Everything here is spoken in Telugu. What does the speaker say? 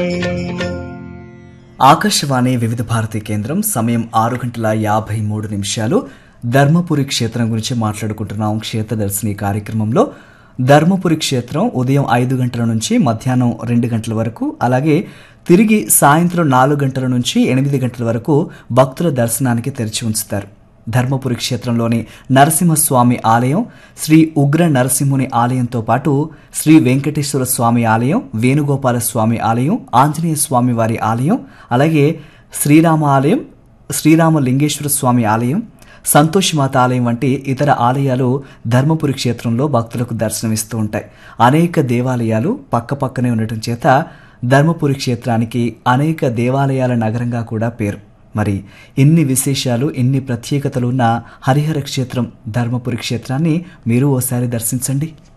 ఆకాశవాణి వివిధ భారతి కేంద్రం సమయం ఆరు గంటల యాభై మూడు నిమిషాలు ధర్మపురి క్షేత్రం గురించి మాట్లాడుకుంటున్నాం క్షేత్రదర్శిని కార్యక్రమంలో ధర్మపురి క్షేత్రం ఉదయం ఐదు గంటల నుంచి మధ్యాహ్నం రెండు గంటల వరకు అలాగే తిరిగి సాయంత్రం నాలుగు గంటల నుంచి ఎనిమిది గంటల వరకు భక్తుల దర్శనానికి తెరిచి ఉంచుతారు ధర్మపురి క్షేత్రంలోని నరసింహస్వామి ఆలయం శ్రీ ఉగ్ర నరసింహుని ఆలయంతో పాటు శ్రీ వెంకటేశ్వర స్వామి ఆలయం వేణుగోపాల స్వామి ఆలయం ఆంజనేయ స్వామి వారి ఆలయం అలాగే శ్రీరామ ఆలయం శ్రీరామ లింగేశ్వర స్వామి ఆలయం సంతోషిమాత ఆలయం వంటి ఇతర ఆలయాలు ధర్మపురి క్షేత్రంలో భక్తులకు దర్శనమిస్తూ ఉంటాయి అనేక దేవాలయాలు పక్కపక్కనే ఉండటం చేత ధర్మపురి క్షేత్రానికి అనేక దేవాలయాల నగరంగా కూడా పేరు మరి ఇన్ని విశేషాలు ఇన్ని ప్రత్యేకతలు ఉన్న హరిహర క్షేత్రం ధర్మపురి క్షేత్రాన్ని మీరు ఓసారి దర్శించండి